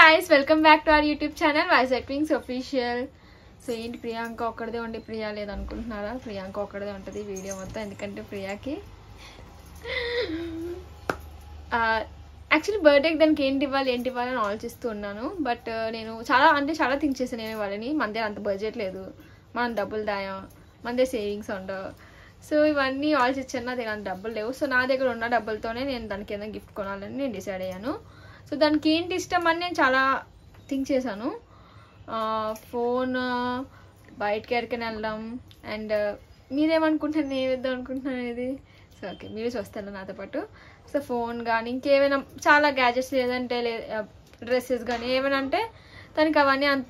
Guys welcome back to our YouTube channel Vizag twins official so ఏంటి ప్రియాంక ఒక్కడిదే ఉండి ప్రియా లేదనుకుంటున్నారా ప్రియాంక ఒక్కడిదే ఉంటుంది video మొత్తం ఎందుకంటే ప్రియాకి యాక్చువల్లీ బర్త్డేకి దానికి ఏంటి ఇవ్వాలి ఏంటి ఇవ్వాలి అని ఆలోచిస్తూ ఉన్నాను బట్ నేను చాలా అంటే చాలా థింక్ చేశాను నేను ఇవ్వాలని మన దగ్గర అంత బడ్జెట్ లేదు మనం డబ్బులు దాయం మన దగ్గర సేవింగ్స్ ఉండవు సో ఇవన్నీ ఆలోచించాను నా దగ్గర అంత డబ్బులు లేవు సో నా దగ్గర ఉన్న డబ్బులతోనే నేను దానికి ఏదైనా గిఫ్ట్ కొనాలని నేను డిసైడ్ అయ్యాను సో దానికి ఏంటి ఇష్టం అని నేను చాలా థింక్ చేశాను ఫోన్ బయటకి ఎక్కడికైనా వెళ్ళడం అండ్ మీరేమనుకుంటున్నారు నేను ఏమిద్దాం అనుకుంటున్నాను ఇది సో ఓకే మీరు చూస్తారు నాతో పాటు సో ఫోన్ కానీ ఇంకేమైనా చాలా గ్యాజెట్స్ లేదంటే లే డ్రెస్సెస్ కానీ ఏమైనా అంటే తనకి అవన్నీ అంత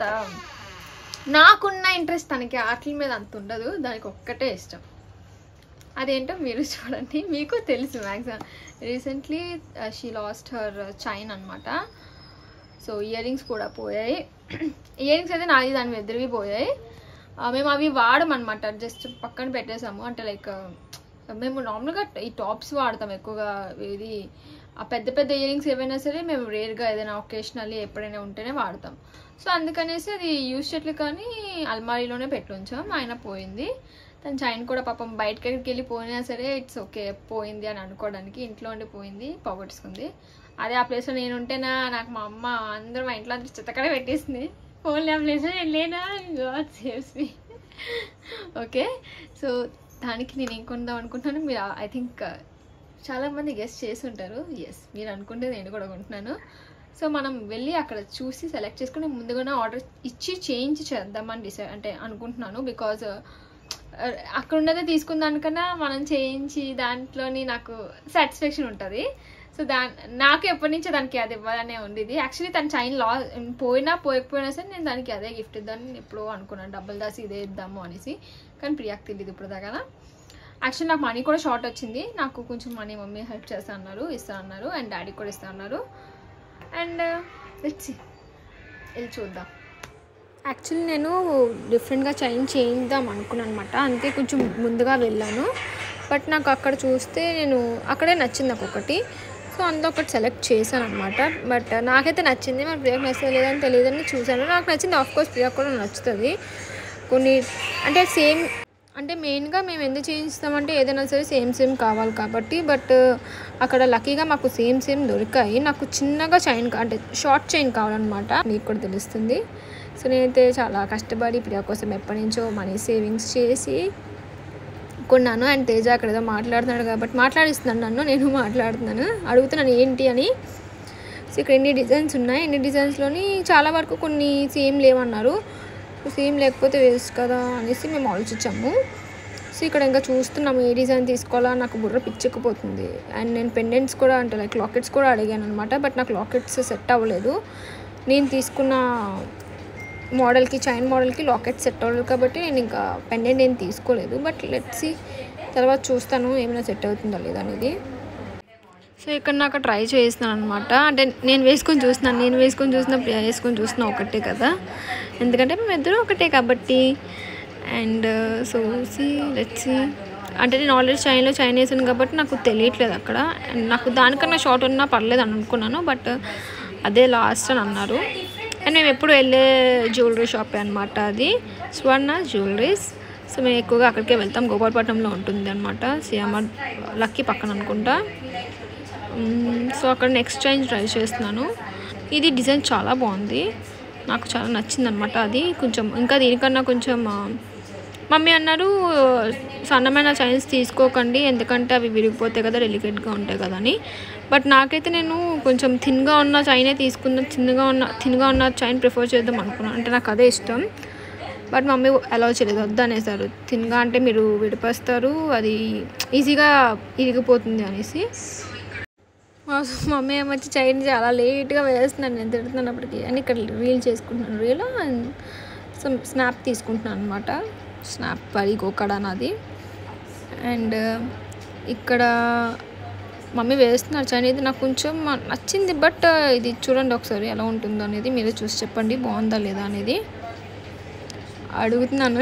నాకున్న ఇంట్రెస్ట్ తనకి వాటి మీద అంత ఉండదు దానికి ఒక్కటే ఇష్టం అదేంటో మీరు చూడండి మీకు తెలుసు maximum recently she lost her chain అనమాట సో ఇయర్ రింగ్స్ కూడా పోయాయి ఇయర్ రింగ్స్ అయితే నాది దాని ఎదురువి పోయాయి ఆ, మేము అవి వాడమన్నమాట జస్ట్ పక్కన పెట్టేసాము అంటే లైక్ మేము నార్మల్గా ఈ టాప్స్ వాడతాం ఎక్కువగా ఇది ఆ పెద్ద పెద్ద ఇయర్ రింగ్స్ ఏవైనా సరే మేము రేర్గా ఏదైనా ఒకేషనల్లీ ఎప్పుడైనా ఉంటేనే వాడతాం సో అందుకనేసి అది యూజ్ చేయట్లు కానీ అల్మారీలోనే పెట్టి ఉంచాం ఆయన పోయింది తన చైన్ కూడా పాపం బయటకి ఎక్కడికి వెళ్ళి పోయినా సరే ఇట్స్ ఓకే పోయింది అని అనుకోవడానికి ఇంట్లో ఉండి పోయింది పోగొట్టుకుంది అదే ఆ ప్లేస్లో నేను ఉంటేనా నాకు మా అమ్మ అందరూ మా ఇంట్లో అందరూ చిత్తకడే పెట్టేసింది ఫోన్లో ఆ ప్లేస్లో నేను లేనా God saves me okay so దానికి నేను ఏం కొందాం అనుకుంటున్నాను మీరు ఐ థింక్ చాలా మంది గెస్ట్ చేసి ఉంటారు ఎస్ మీరు అనుకుంటే నేను కూడా కొంటున్నాను సో మనం వెళ్ళి అక్కడ చూసి సెలెక్ట్ చేసుకుని ముందుగానే ఆర్డర్ ఇచ్చి చేంజ్ చేద్దామని డిసైడ్ అంటే అనుకుంటున్నాను బికాజ్ అక్కడ ఉన్నదే తీసుకున్న దానికన్నా మనం చేయించి దాంట్లోని నాకు సాటిస్ఫాక్షన్ ఉంటుంది సో దా నాకు ఎప్పటి నుంచో దానికి అది ఇవ్వాలనే ఉండేది యాక్చువల్లీ తన చైన్ లా పోయినా పోయకపోయినా సరే నేను దానికి అదే గిఫ్ట్ ఇద్దామని నేను ఎప్పుడో అనుకున్నాను డబ్బులు దాసి ఇదే ఇద్దాము అనేసి కానీ ప్రియాకి తెలియదు ఇప్పుడు దాకా యాక్చువల్లీ నాకు మనీ కూడా షార్ట్ వచ్చింది నాకు కొంచెం మనీ మమ్మీ హెల్ప్ చేస్తా అన్నారు ఇస్తా అన్నారు అండ్ డాడీ కూడా ఇస్తా అన్నారు అండ్ లెట్స్ వెళ్ళి చూద్దాం యాక్చువల్లీ నేను డిఫరెంట్గా చైన్ చేయిద్దాం అనుకున్నాను అనమాట అందుకే కొంచెం ముందుగా వెళ్ళాను బట్ నాకు అక్కడ చూస్తే నేను అక్కడే నచ్చింది నాకు ఒకటి సో అందులో ఒకటి సెలెక్ట్ చేశాను అనమాట బట్ నాకైతే నచ్చింది మరి ప్రియాకి నచ్చలేదు లేదని తెలియదని చూశాను నాకు నచ్చింది ఆఫ్ కోర్స్ ప్రియాకి కూడా నచ్చుతుంది కొన్ని అంటే సేమ్ అంటే మెయిన్గా మేము ఎందుకు చేయిస్తామంటే ఏదైనా సరే సేమ్ సేమ్ కావాలి కాబట్టి బట్ అక్కడ లక్కీగా మాకు సేమ్ సేమ్ దొరికాయి నాకు చిన్నగా చైన్ కా- అంటే షార్ట్ చైన్ కావాలన్నమాట మీకు కూడా తెలుస్తుంది సో నేనైతే చాలా కష్టపడి ప్రియా కోసం ఎప్పటి నుంచో మనీ సేవింగ్స్ చేసి కొన్నాను అండ్ తేజ అక్కడ ఏదో మాట్లాడుతున్నాడు కాబట్టి మాట్లాడిస్తున్నాను నన్ను నేను మాట్లాడుతున్నాను అడుగుతున్నాను ఏంటి అని సో ఇక్కడ ఎన్ని డిజైన్స్ ఉన్నాయి ఎన్ని డిజైన్స్లోని చాలా వరకు కొన్ని సేమ్ లేవన్నారు సేమ్ లేకపోతే వేస్ట్ కదా అనేసి మేము ఆలోచించాము సో ఇక్కడ ఇంకా చూస్తున్నాము ఏ డిజైన్ తీసుకోవాలా నాకు బుర్ర పిచ్చెక్కిపోతుంది అండ్ నేను పెండెంట్స్ కూడా అంటే లైక్ లాకెట్స్ కూడా అడిగాను అనమాట బట్ నాకు లాకెట్స్ సెట్ అవ్వలేదు నేను తీసుకున్న మోడల్కి చైన్ మోడల్కి లాకెట్ సెట్ అవ్వలేదు కాబట్టి నేను ఇంకా పెండెంట్ ఏం తీసుకోలేదు బట్ లెట్సి తర్వాత చూస్తాను ఏమైనా సెట్ అవుతుందో లేదా అనేది సో ఇక్కడ నాకు ట్రై చేస్తున్నాను అనమాట అంటే నేను వేసుకొని చూస్తున్నాను నేను వేసుకొని చూసిన ప్రియా వేసుకొని చూస్తున్నా ఒకటే కదా ఎందుకంటే మేము ఇద్దరు ఒకటే కాబట్టి అండ్ సో సి లెట్స్ అంటే నేను ఆల్రెడీ చైన్లో చైన్ వేసాను కాబట్టి నాకు తెలియట్లేదు అక్కడ And నాకు దానికన్నా షార్ట్ ఉన్నా పర్లేదు అని అనుకున్నాను బట్ అదే లాస్ట్ అని అన్నారు అండ్ మేము ఎప్పుడు వెళ్ళే జ్యువెలరీ షాపే అనమాట అది స్వర్ణ జ్యువెలరీస్ సో మేము ఎక్కువగా అక్కడికే వెళ్తాం గోపాలపట్నంలో ఉంటుంది అనమాట సిఎంఆర్ లక్కీ పక్కన అనుకుంటా మ్మ్, సో అక్కడ నెక్స్ట్ చైన్ ట్రై చేస్తున్నాను ఇది డిజైన్ చాలా బాగుంది నాకు చాలా నచ్చింది అనమాట అది కొంచెం ఇంకా దీనికన్నా కొంచెం ఆ, మమ్మీ అన్నారు సన్నమైన చైన్స్ తీసుకోకండి ఎందుకంటే అవి విరిగిపోతాయి కదా డెలికేట్గా ఉంటాయి కదా అని బట్ నాకైతే నేను కొంచెం థిన్గా ఉన్న చైనే తీసుకున్న చిన్నగా ఉన్న థిన్గా ఉన్న చైన్ ప్రిఫర్ చేద్దాం అనుకున్నాను అంటే నాకు అదే ఇష్టం బట్ మమ్మీ అలౌ చేయలేదు వద్దు అనేసారు థిన్గా అంటే మీరు విడిపేస్తారు అది ఈజీగా ఇరిగిపోతుంది అనేసి మా మమ్మీ ఏమొచ్చి చైన్ చాలా లేట్గా వేస్తున్నాను నేను తిడుతున్నప్పటికీ అని ఇక్కడ రీల్ చేసుకుంటున్నాను రీల్ అండ్ సమ్ స్నాప్ తీసుకుంటున్నాను అనమాట స్నాప్ అది గోకడ నాది అండ్ ఇక్కడ మమ్మీ వేస్తున్నారు చైన్ ఇది నాకు కొంచెం నచ్చింది బట్ ఇది చూడండి ఒకసారి ఎలా ఉంటుందో అనేది మీరే చూసి చెప్పండి బాగుందా లేదా అనేది అడుగుతున్నాను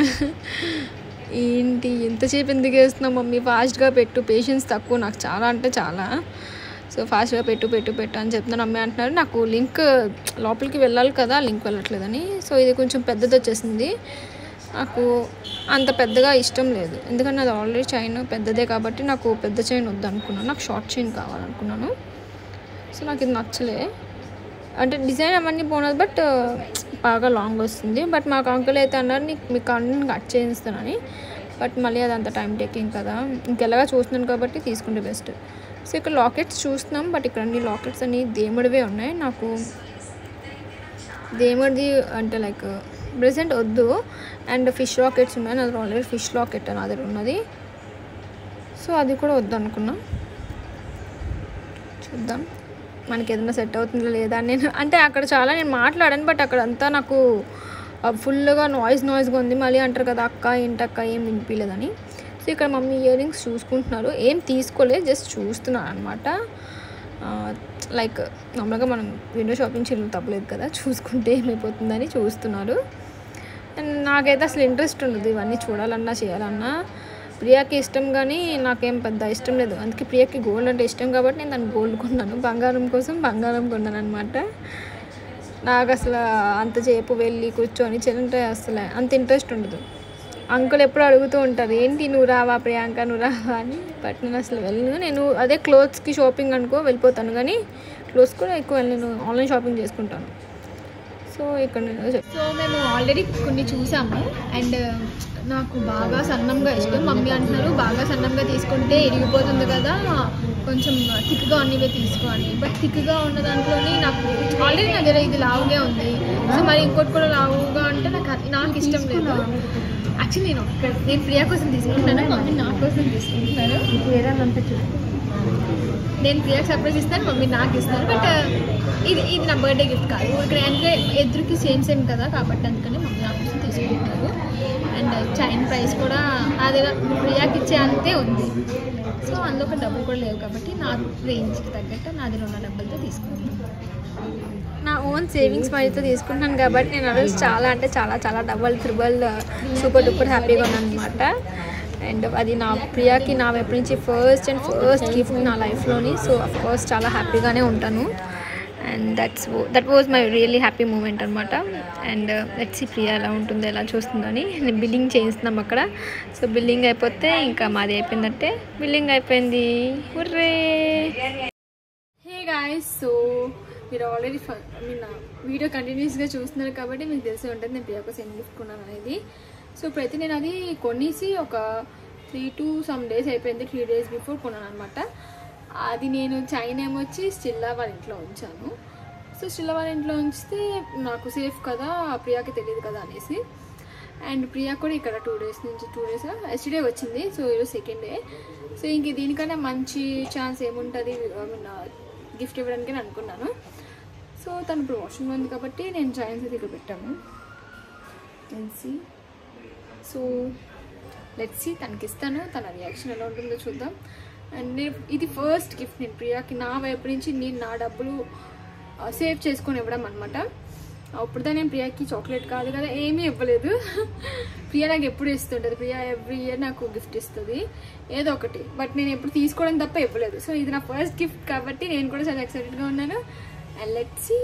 ఏంటి ఎంతసేపు ఎందుకు వేస్తున్నావు మమ్మీ ఫాస్ట్గా పెట్టు పేషెన్స్ తక్కువ నాకు చాలా అంటే చాలా సో ఫాస్ట్గా పెట్టు పెట్టు పెట్టు అని చెప్తున్నాను అమ్మాయి అంటున్నారు నాకు లింక్ లోపలికి వెళ్ళాలి కదా లింక్ వెళ్ళట్లేదని సో ఇది కొంచెం పెద్దది వచ్చేసింది నాకు అంత పెద్దగా ఇష్టం లేదు ఎందుకంటే అది ఆల్రెడీ చైన్ పెద్దదే కాబట్టి నాకు పెద్ద చైన్ వద్దు అనుకున్నాను నాకు షార్ట్ చైన్ కావాలనుకున్నాను సో నాకు ఇది నచ్చలే అంటే డిజైన్ అవన్నీ బాగున్నది బట్ బాగా లాంగ్ వస్తుంది బట్ మాకు అంకుల్ అయితే అన్నారు నీకు మీకు అన్ని కట్ చేయిస్తానని బట్ మళ్ళీ అది అంత టైం టేకింగ్ కదా ఇంకెలాగా చూస్తున్నాను కాబట్టి తీసుకుంటే బెస్ట్ సో ఇక్కడ లాకెట్స్ చూస్తున్నాం బట్ ఇక్కడ అన్ని లాకెట్స్ అన్ని దేముడివే ఉన్నాయి నాకు దేముడిది అంటే లైక్ ప్రెసెంట్ వద్దు అండ్ ఫిష్ లాకెట్స్ ఉన్నాయి నా దగ్గర ఆల్రెడీ ఫిష్ లాకెట్ నా దగ్గర ఉన్నది సో అది కూడా వద్దు అనుకున్నా చూద్దాం మనకి ఏదైనా సెట్ అవుతుందో లేదా అని నేను అంటే అక్కడ చాలా నేను మాట్లాడాను బట్ అక్కడ అంతా నాకు ఫుల్గా నాయిస్ నాయిస్గా ఉంది మళ్ళీ అంటారు కదా అక్క ఏంటక్క ఏం వినిపించలేదని సో ఇక్కడ మమ్మీ ఇయర్ రింగ్స్ చూసుకుంటున్నారు ఏం తీసుకోలేదు జస్ట్ చూస్తున్నాను అనమాట లైక్ నార్మల్గా మనం విండో షాపింగ్ చేయడం తప్పలేదు కదా చూసుకుంటే ఏమైపోతుందని చూస్తున్నారు అండ్ నాకైతే అసలు ఇంట్రెస్ట్ ఉండదు ఇవన్నీ చూడాలన్నా చేయాలన్నా ప్రియాకి ఇష్టం కానీ నాకేం పెద్ద ఇష్టం లేదు అందుకే ప్రియాకి గోల్డ్ అంటే ఇష్టం కాబట్టి నేను దాన్ని గోల్డ్ కొన్నాను బంగారం కోసం బంగారం కొన్నాను అనమాట నాకు అసలు అంతసేపు వెళ్ళి కూర్చొని చెల్లంటే అసలు అంత ఇంట్రెస్ట్ ఉండదు అంకుల్ ఎప్పుడు అడుగుతూ ఉంటారు ఏంటి నువ్వు రావా ప్రియాంక నువ్వు రావా అని బట్ నేను అసలు వెళ్ళను నేను అదే క్లోత్స్కి షాపింగ్ అనుకో వెళ్ళిపోతాను కానీ క్లోత్స్ కూడా ఎక్కువ నేను ఆన్లైన్ షాపింగ్ చేసుకుంటాను సో ఇక్కడ నేను సో మేము ఆల్రెడీ కొన్ని చూసాము అండ్ నాకు బాగా సన్నంగా ఇష్టం మమ్మీ అంటున్నారు బాగా సన్నంగా తీసుకుంటే ఇరిగిపోతుంది కదా కొంచెం థిక్గా ఉన్నవే తీసుకో అని బట్ థిక్గా ఉన్న దాంట్లోనే నాకు ఆల్రెడీ నా దగ్గర ఇది లావుగా ఉంది సో మరి ఇంకోటి కూడా లావుగా అంటే నాకు అది- నాకు ఇష్టం లేదు యాక్చువల్లీ నేను ఒక్క నేను ప్రియా కోసం తీసుకుంటున్నాను మమ్మీ నా కోసం తీసుకుంటున్నారు నేను ప్రియాకి సర్ప్రైజ్ ఇస్తాను మమ్మీ నాకు ఇస్తాను బట్ ఇది ఇది నా బర్త్డే గిఫ్ట్ కాదు ఇక్కడ అంటే ఎదురుకి సేమ్ సేమ్ కదా కాబట్టి అందుకని మమ్మీ నా కోసం తీసుకుంటారు అండ్ చైన్ ప్రైస్ కూడా అది ప్రియాకి ఇచ్చే అంతే ఉంది సో అందులో ఒక డబ్బులు కూడా లేవు కాబట్టి నా రేంజ్కి తగ్గట్టు నాది ఉన్న డబ్బులతో తీసుకుంటాను నా ఓన్ సేవింగ్స్ మనీతో తీసుకుంటున్నాను కాబట్టి నేను ఆ రోజు చాలా అంటే చాలా చాలా డబల్ త్రిబల్ సూపర్ డూపర్ హ్యాపీగా ఉన్నాను అనమాట అండ్ అది నా ప్రియాకి నా వైపు నుంచి ఫస్ట్ అండ్ ఫస్ట్ గిఫ్ట్ నా లైఫ్లోని సో అఫ్ కోర్స్ చాలా హ్యాపీగానే ఉంటాను and that's that was my really happy moment అనమాట అండ్ లెట్స్ ప్రియా ఎలా ఉంటుందో ఎలా చూస్తుందని నేను బిల్లింగ్ చేయిస్తున్నాం అక్కడ సో బిల్లింగ్ అయిపోతే ఇంకా మాది అయిపోయిందంటే బిల్లింగ్ అయిపోయింది ఉర్రే హే గాయస్ సో మీరు ఆల్రెడీ ఐ మీన్ వీడియో కంటిన్యూస్గా చూస్తున్నారు కాబట్టి మీకు తెలిసి ఉంటుంది నేను ప్రియాకు సెండ్ గిఫ్ట్ కొన్నాను అనేది సో ప్రతి నేను అది కొనేసి ఒక త్రీ టు సమ్ డేస్ అయిపోయింది త్రీ డేస్ బిఫోర్ కొన్నాను అనమాట అది నేను చైన్ ఏమొచ్చి స్టిల్లా వాళ్ళ ఇంట్లో ఉంచాను సో స్టిల్లా వాళ్ళ ఇంట్లో ఉంచితే నాకు సేఫ్ కదా ప్రియాకి తెలియదు కదా అనేసి అండ్ ప్రియా కూడా ఇక్కడ టూ డేస్ నుంచి టూ డేస్ ఎస్టర్డే వచ్చింది సో ఈరోజు సెకండ్ డే సో ఇంక దీనికన్నా మంచి ఛాన్స్ ఏముంటుంది ఐ మీన్ గిఫ్ట్ ఇవ్వడానికి అని అనుకున్నాను సో తను ఇప్పుడు వాష్రూమ్లో ఉంది కాబట్టి నేను చైన్స్ అయితే ఇక్కడ పెట్టాము లెట్సి సో లెట్సి తనకి ఇస్తాను తన రియాక్షన్ ఎలా ఉంటుందో చూద్దాం అండ్ నేను ఇది ఫస్ట్ గిఫ్ట్ నేను ప్రియాకి నా వైపు నుంచి నేను నా డబ్బులు సేవ్ చేసుకొని ఇవ్వడం అనమాట అప్పుడుదా నేను ప్రియాకి చాక్లెట్ కాదు కదా ఏమీ ఇవ్వలేదు ప్రియా నాకు ఎప్పుడు ఇస్తుంటుంది ప్రియా ఎవ్రీ ఇయర్ నాకు గిఫ్ట్ ఇస్తుంది ఏదో ఒకటి బట్ నేను ఎప్పుడు తీసుకోవడం తప్ప ఇవ్వలేదు సో ఇది నా ఫస్ట్ గిఫ్ట్ కాబట్టి నేను కూడా చాలా ఎక్సైటెడ్గా ఉన్నాను అండ్ లెట్సి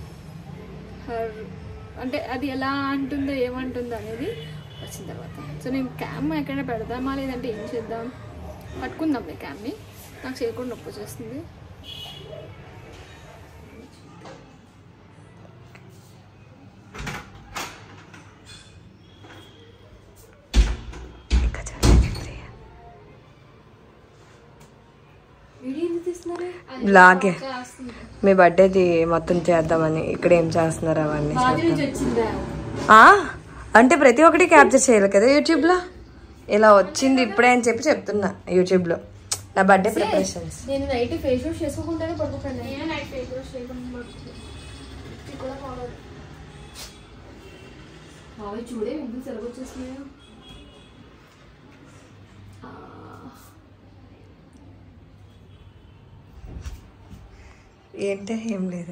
హర్ అంటే అది ఎలా అంటుందో ఏమంటుందో అనేది వచ్చిన తర్వాత సో నేను క్యామ్ ఎక్కడ పెడదామా లేదంటే ఏం చేద్దాం పట్టుకుందాం మీ క్యామ్ని నాకు చేయకుండా నొప్పి వచ్చేస్తుంది లాగే మీ బర్త్డేది మొత్తం చేద్దామని ఇక్కడ ఏం చేస్తున్నారు అవన్నీ చేద్దాం. ఆ? అంటే ప్రతి ఒక్కటి క్యాప్చర్ చేయాలి కదా యూట్యూబ్ లో ఇలా వచ్చింది ఇప్పుడే అని చెప్పి చెప్తున్నా యూట్యూబ్ లో నా బర్త్డే ప్రిపరేషన్స్ నేను నైట్ ఫేస్ వాష్ చేసుకోకుండానే పడుకుంటాను నేను నైట్ ఫేస్ వాష్ చేయకుండా పడుకుంటాను బాబాయ్ చూడే ఇంటికి సెలవు వచ్చేస్తున్నాయో ఏంటే ఏం లేదు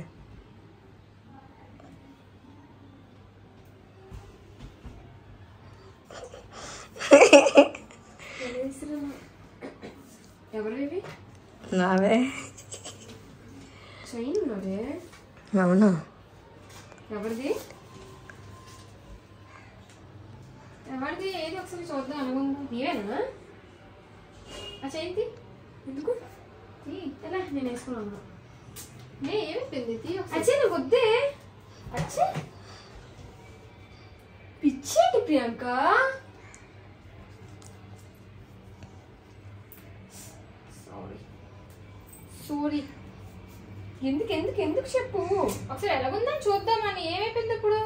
ఎవరు ఇవి నావే అవునా ఎవరిది ఎవరిది ఏది ఒకసారి చూద్దాం అనుకుందాం నీవేనా ఆ చేయింది ఎందుకు తీ. ఎలా నేను వేసుకున్నాను నే ఏమైపోయింది తీ ఒకసారి. అచ్చే నువ్వు వద్దే అచ్చే పిచ్చేటి ప్రియాంక సారీ సూరి ఎందుకు ఎందుకు ఎందుకు చెప్పు ఒకసారి ఎలాగుందని చూద్దామని ఏమైపోయింది ఇప్పుడు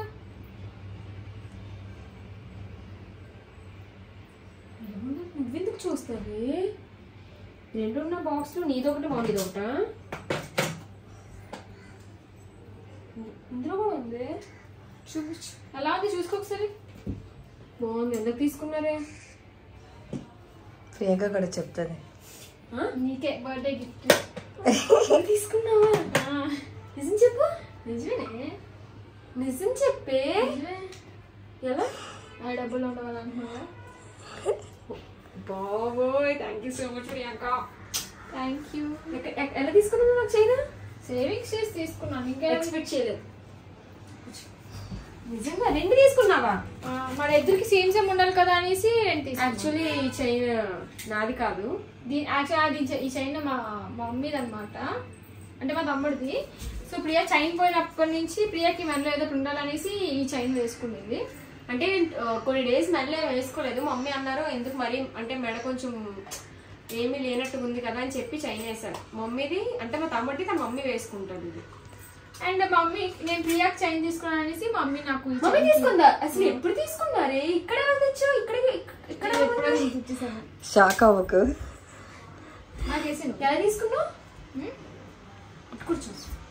ఏమన్నా నువ్వెందుకు చూస్తావే రెండున్న బాక్స్లో నీదొకటి బాగుంది ఒకట ఇందులో కూడా ఉంది చూపించు ఎలా ఉంది చూసుకో ఒకసారి బాగుంది ఎందుకు తీసుకున్నారే ప్రియాంక కూడా చెప్తుంది ఆ? నీకే బర్త్డే గిఫ్ట్ నువ్వు తీసుకున్నావా నిజం చెప్పు నిజమేనే నిజం చెప్పే నిజమే ఎలా ఆ డబ్బులు ఉండవాలనుకున్నావా బాబోయ్ thank you so much Priyanka thank you ఎక్క- ఎక్క- ఎలా తీసుకున్నావు నాకు చైనా సేవింగ్స్ చేసి తీసుకున్నాను ఇంకా ఎక్స్పెక్ట్ చేయలేదు నిజంగా రెండు తీసుకున్నావా ఆ, మన ఇద్దరికి సేమ్ సేమ్ ఉండాలి కదా అనేసి నేను తీసుకున్నాను యాక్చువల్లీ ఈ చైన్ నాది కాదు దీని యాక్చువల్ అది ఈ చైన్ మా మా మమ్మీది అనమాట అంటే మా తమ్ముడిది సో ప్రియా చైన్ పోయినప్పటి నుంచి ప్రియాకి మెడలో ఏదో ఒకటి ఉండాలనేసి ఈ చైన్ వేసుకునేది అంటే నేను, ఆ, కొన్ని డేస్ మెడలో వేసుకోలేదు మమ్మీ అన్నారు ఎందుకు మరి అంటే మెడ కొంచెం ఏమీ లేనట్టు ఉంది కదా అని చెప్పి చైన్ వేసాను మమ్మీది అంటే మా తమ్ముడిది తన మమ్మీ వేసుకుంటుంది ఇది అండ్ మమ్మీ నేను ప్రియాకి చైన్ తీసుకున్నాను అనేసి మమ్మీ నాకు ఈ మమ్మీ chain తీసుకుందా అసలు ఎప్పుడు తీసుకున్నారే ఇక్కడ ఎలా తెచ్చావు ఇక్కడ ఇక్కడ ఇది ఎప్పుడో నీకు ఇచ్చేసాను షాక్ అవ్వకు నాకు వేసాను ఎలా తీసుకున్నావు ఇటు కూర్చో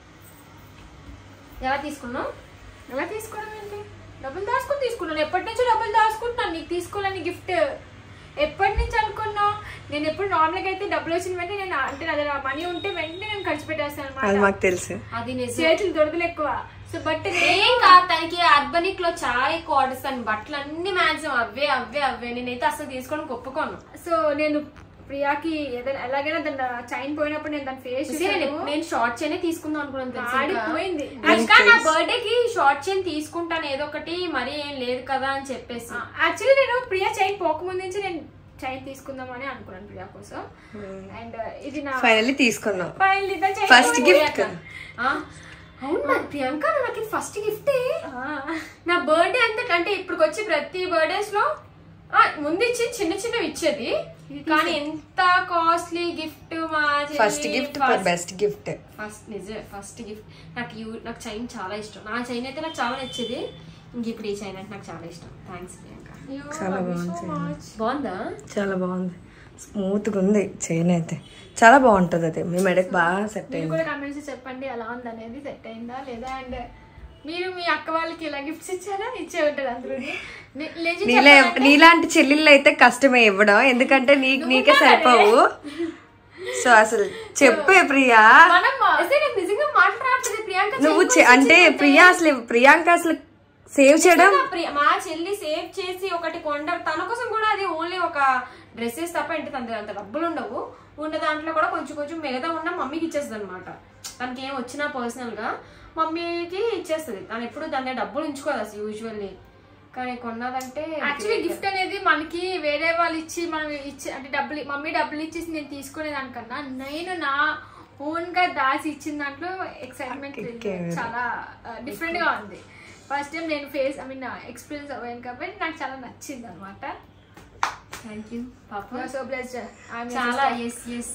ఎలా తీసుకున్నావు ఎలా తీసుకోవడం ఏంటి డబ్బులు దాచుకుని తీసుకున్నాను ఎప్పటి నుంచో డబ్బులు దాచుకుంటున్నాను నీకు తీసుకోవాలని గిఫ్ట్ ఎప్పటి నుంచి అనుకున్నావు నేను ఎప్పుడు నార్మల్గా అయితే డబ్బులు వచ్చిన వెంటనే నేను అంటే నా దగ్గర మనీ ఉంటే వెంటనే నేను ఖర్చు పెట్టేస్తాను అది అనమాట మాకు తెలుసు అది నిజం చేతులు దొరకలు ఎక్కువ సో బట్ ఏం కాదు తనకి అర్బనిక్ లో చాలా ఎక్కువ ఆర్డర్స్ తన బట్టలు అన్ని మ్యాక్సిమం అవే అవే అవే నేనైతే అసలు తీసుకోవడానికి ఒప్పుకోను సో నేను ప్రియాకి ఏదైనా ఎలాగైనా దాని చైన్ పోయినప్పుడు నేను దాని ఫేస్ చూసి నేను నేను షార్ట్ చైన్ తీసుకుందాం అనుకున్నాను తెలుసా ఇంకా? ఆడిపోయింది. ఇంకా నా బర్త్డే కి షార్ట్ చైన్ తీసుకుంటాను ఏదో ఒకటి మరి ఏం లేదు కదా అని చెప్పేసి యాక్చువల్లీ నేను ప్రియా చైన్ పోకముందు నుంచి నేను చైన్ తీసుకుందామని అనుకున్నాను ప్రియా కోసం అండ్ ఇది నా ఫైనల్లీ తీసుకున్నాం ఫైనల్ ఇద్దరు చైన్ ఫస్ట్ గిఫ్ట్ కదా ఆ, అవును మరి ప్రియాంక నాకు ఇది ఫస్ట్ గిఫ్టే నా బర్త్డే అంతే అంటే ఇప్పుడు వచ్చి ప్రతి బర్త్డేస్ లో ఆ, ముందు ఇచ్చి చిన్న చిన్నవి ఇచ్చేది కానీ ఎంత కాస్ట్లీ గిఫ్ట్ మా first gift best gift first నిజమే ఫస్ట్ గిఫ్ట్ నాకు యూ నాకు చైన్ చాలా ఇష్టం నా చైన్ అయితే నాకు చాలా నచ్చేది ఇంక ఇప్పుడు ఈ చైన్ అంటే నాకు చాలా ఇష్టం థ్యాంక్స్ ప్రియాంక చాలా బాగుంది బాగుందా చాలా బాగుంది స్మూత్గా ఉంది చైన్ అయితే చాలా బాగుంటుంది అది మీ మెడకి బాగా సెట్ మీరు అయింది కూడా కమెంట్స్ చెప్పండి ఎలా ఉంది అనేది సెట్ అయిందా లేదా అండ్ మీరు మీ అక్క వాళ్ళకి ఇలా గిఫ్ట్స్ ఇచ్చారా ఇచ్చే ఉంటారు అందరూ నీలా నీలాంటి చెల్లెళ్ళు అయితే కష్టమే ఇవ్వడం ఎందుకంటే నీకు నీకే సరిపోవు సో అసలు చెప్పే ప్రియా మనం అసలు నాకు నిజంగా మాట్లాడలేదు ప్రియాంక నువ్వు చె- అంటే ప్రియా అసలు ప్రియాంక అసలు సేవ్ చేయడం నిజంగా ప్రియ- మా చెల్లి సేవ్ చేసి ఒకటి కొండ తన కోసం కూడా అది ఓన్లీ ఒక డ్రెస్సెస్ తప్ప ఇంటి తన దగ్గర అంత డబ్బులు ఉండవు ఉన్న దాంట్లో కూడా కొంచెం కొంచెం మిగతా ఉన్న మమ్మీకి ఇచ్చేస్తుంది అనమాట తనకి ఏం వచ్చినా పర్సనల్ గా మమ్మీకి ఇచ్చేస్తుంది తను ఎప్పుడు దాని దగ్గర డబ్బులు ఉంచుకోదు అసలు యూజువల్లీ కానీ కొన్నదంటే యాక్చువల్లీ గిఫ్ట్ అనేది మనకి వేరే వాళ్ళు ఇచ్చి మనం ఇచ్చి అంటే డబ్బులు మమ్మీ డబ్బులు ఇచ్చేసి నేను తీసుకునే దానికన్నా నేను నా ఓన్ గా దాచి ఇచ్చిన దాంట్లో ఎక్సైట్మెంట్ చాలా డిఫరెంట్ గా ఉంది ఫస్ట్ టైం నేను ఫేస్ ఐ మీన్ ఎక్స్పీరియన్స్ అవ్వాను కాబట్టి నాకు చాలా నచ్చింది అనమాట థ్యాంక్ యూ పాప సో బ్లెస్డ్ చాలా yes yes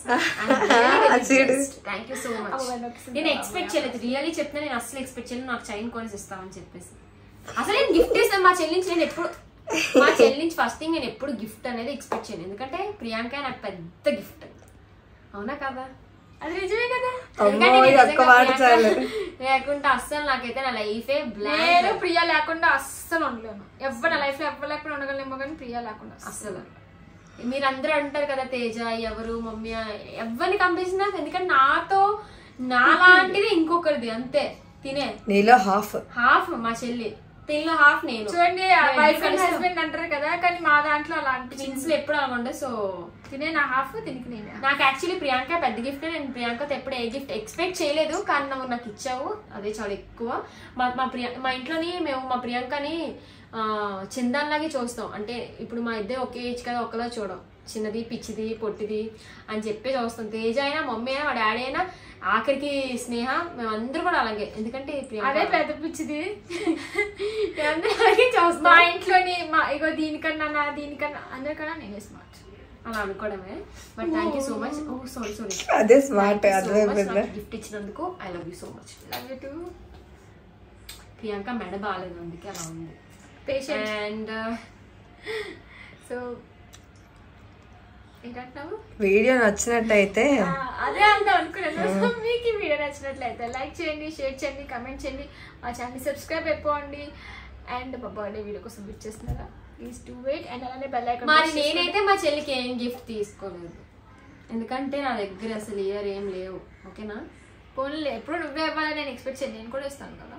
thank you so much నేను ఎక్స్పెక్ట్ చేయలేదు రియల్లీ చెప్తే నేను అసలు ఎక్స్పెక్ట్ చేయలేదు నాకు చైన్ కొనేసి ఇస్తామని చెప్పేసి అసలు నేను గిఫ్ట్ ఇస్తాను మా చెల్లించి నేను ఎప్పుడు మా చెల్లించి ఫస్ట్ థింగ్ నేను ఎప్పుడు గిఫ్ట్ అనేది ఎక్స్పెక్ట్ చేయను ఎందుకంటే ప్రియాంక నాకు పెద్ద గిఫ్ట్ అవునా కదా అది నిజమే కదా ఎందుకంటే అమ్మో, నేను ఈ ఒక్క నిజంగా మాట ప్రియాంక చాలు. లేకుంటే అస్సలు నాకైతే నా లైఫే నేను బ్లాంక్ ప్రియా లేకుండా అస్సలు ఉండలేను ఎవరు నా లైఫ్ లో ఎవరు లేకుండా ఉండగలేమో కానీ ప్రియా లేకుండా అస్సలు. అసలు మీరందరూ అంటారు కదా తేజ ఎవరు మమ్మీ ఎవరిని కంపించినా ఎందుకంటే నాతో నాలాంటిది ఇంకొకరిది అంతే తినే నీలో హాఫ్ హాఫ్ మా చెల్లి దీనిలో హాఫ్ నేను చూడండి మేము వైఫ్ ఇద్దరు అండ్ కలిసి హస్బెండ్ అంటారు కదా కానీ మా దాంట్లో అలా అనిపించింది ట్విన్స్ లో ఎప్పుడు అలా ఉండే సో తినే నా హాఫ్ తినికి నేనే నాకు యాక్చువల్లీ ప్రియాంక పెద్ద గిఫ్ట్ నేను ప్రియాంకతో ఎప్పుడు ఏ గిఫ్ట్ ఎక్స్పెక్ట్ చేయలేదు కానీ నువ్వు నాకు ఇచ్చావు అదే చాలా ఎక్కువ మా మా ప్రియ మా ఇంట్లోని మేము మా ప్రియాంకని ఆ, చందాన్లాగే చూస్తాం అంటే ఇప్పుడు మా ఇద్దరు ఒకే ఏజ్ కదా ఒకలా చూడం చిన్నది పిచ్చిది పొట్టిది అని చెప్పి చూస్తాం తేజ అయినా మమ్మీ అయినా మా డాడీ అయినా ఆఖరికి స్నేహ మేమందరూ కూడా అలాగే ఎందుకంటే ప్రియాంక అదే పెద్ద పిచ్చిది మేమందరూ అలాగే చూస్తాం మా ఇంట్లోని మా ఇగో దీనికన్నా నా దీనికన్నా అందరికన్నా నేనే స్మార్ట్ అలా అనుకోవడమే but thank you so much oh sorry sorry అదే స్మార్ట్ అర్థమైపోయిందా గిఫ్ట్ ఇచ్చినందుకు I love you so much love you too Priyanka మెడ బాగాలేదు అందుకే అలా ఉంది పేషెంట్ అండ్ సో ఏంటంటున్నావు వీడియో నచ్చినట్టయితే ఆ, అదే అంతా అనుకున్నాను సో మీకు ఈ వీడియో నచ్చినట్లయితే లైక్ చేయండి షేర్ చేయండి కమెంట్ చేయండి మా ఛానల్ సబ్స్క్రైబ్ అయిపోండి అండ్ మా బర్త్డే వీడియో కోసం వెయిట్ చేస్తున్నారా ప్లీజ్ డూ వెయిట్ అండ్ అలానే బెల్ ఐకాన్ మరి నేనైతే మా చెల్లికి ఏం గిఫ్ట్ తీసుకోలేదు ఎందుకంటే నా దగ్గర అసలు ఇయర్ ఏం లేవు ఓకేనా పోన్లే ఎప్పుడు నువ్వే ఇవ్వాలని నేను ఎక్స్పెక్ట్ చేయను నేను కూడా ఇస్తాను కదా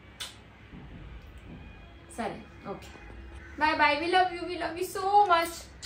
సరే okay bye bye we love you we love you so much